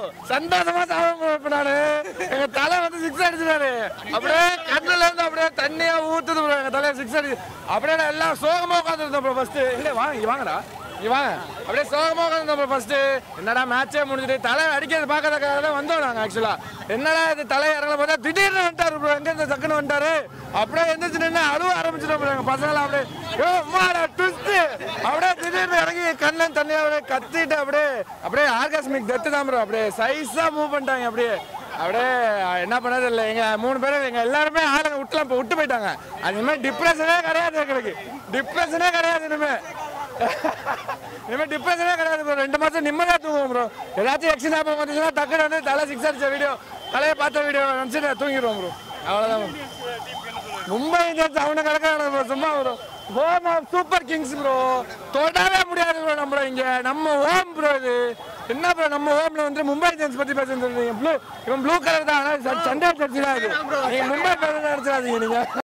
சந்தோஷமா சாப்பிட இப்ப நானு எங்க தலை வந்து சிக்ஸ் அடிச்சிட்டாரு அப்படியே கண்ணுல இருந்து அப்படியே தண்ணியா ஊத்துது bro எங்க தலையை சிக்ஸ் அடி அப்படியே நான் எல்லாம் சோகமா உட்காந்துருந்தோம் ப்ரோ ஃபர்ஸ்ட் இல்ல வாங்க இங்க வாங்கடா இங்க வாங்க அப்படியே சோகமா உட்காந்துருந்தோம் ப்ரோ ஃபர்ஸ்ட் என்னடா மேட்சே முடிஞ்சுட்டு தலை அடிக்கிறது பார்க்கறதுக்காக தான் வந்தோம் நாங்க ஆக்சுவலா என்னடா இது தலை இறங்கல பார்த்தா திடீர்னு வந்துட்டாரு ப்ரோ எங்க இந்த சக்குன்னு வந்துட்டாரு அப்படியே எந்திரிச்சு நின்று அழுவ ஆரம்பிச்சிட்டோம் ப்ரோ எங்க பசங்களாம் அப்படியே யோ மாடா ட்விஸ்ட் அப்படியே திடீர்னு இறங்கி கண்ணன் தண்ணியா அப்படியே கத்திட்டு அப்படியே அப்படியே ஆர்காஸ்மிக் டெத்து தான் ப்ரோ அப்படியே சைஸா மூவ் பண்ணிட்டாங்க அப்படியே அப்படியே என்ன பண்ணது இல்லை எங்க மூணு பேரும் எங்க எல்லாருமே ஆளுங்க விட்டுலாம் இப்போ விட்டு போயிட்டாங்க அது இனிமேல் டிப்ரெஷனே கிடையாது எங்களுக்கு டிப்ரெஷனே கிடையாது இனிமே இனிமேல் டிப்ரெஷனே கிடையாது ப்ரோ ரெண்டு மாசம் நிம்மதியாக தூங்குவோம் ப்ரோ ஏதாச்சும் எக்ஸின் ஆகும் வந்துச்சுன்னா டக்குனு வந்து தலை சிக்ஸ் அடிச்ச வீடியோ தலையை பார்த்த வீடியோ நினச்சிட்டு தூங்கிடுவோம் ப்ரோ அவ்வளோதான் மும்பை இந்தியன்ஸ் அவனை கிடக்கிறாங்க ப்ரோ சும்மா bro home of super kings bro தொடவே முடியாது ப்ரோ நம்மள இங்க நம்ம ஹோம் ப்ரோ இது என்ன ப்ரோ நம்ம ஹோம்ல வந்து மும்பை இந்தியன்ஸ் பத்தி பேசுறது ப்ளூ இவன் ப்ளூ கலர் தான் ஆனால் சண்டே சர்ச்சி தான் இது நீங்க மும்பை பேர் நினைச்சிடாதீங்க நீங்க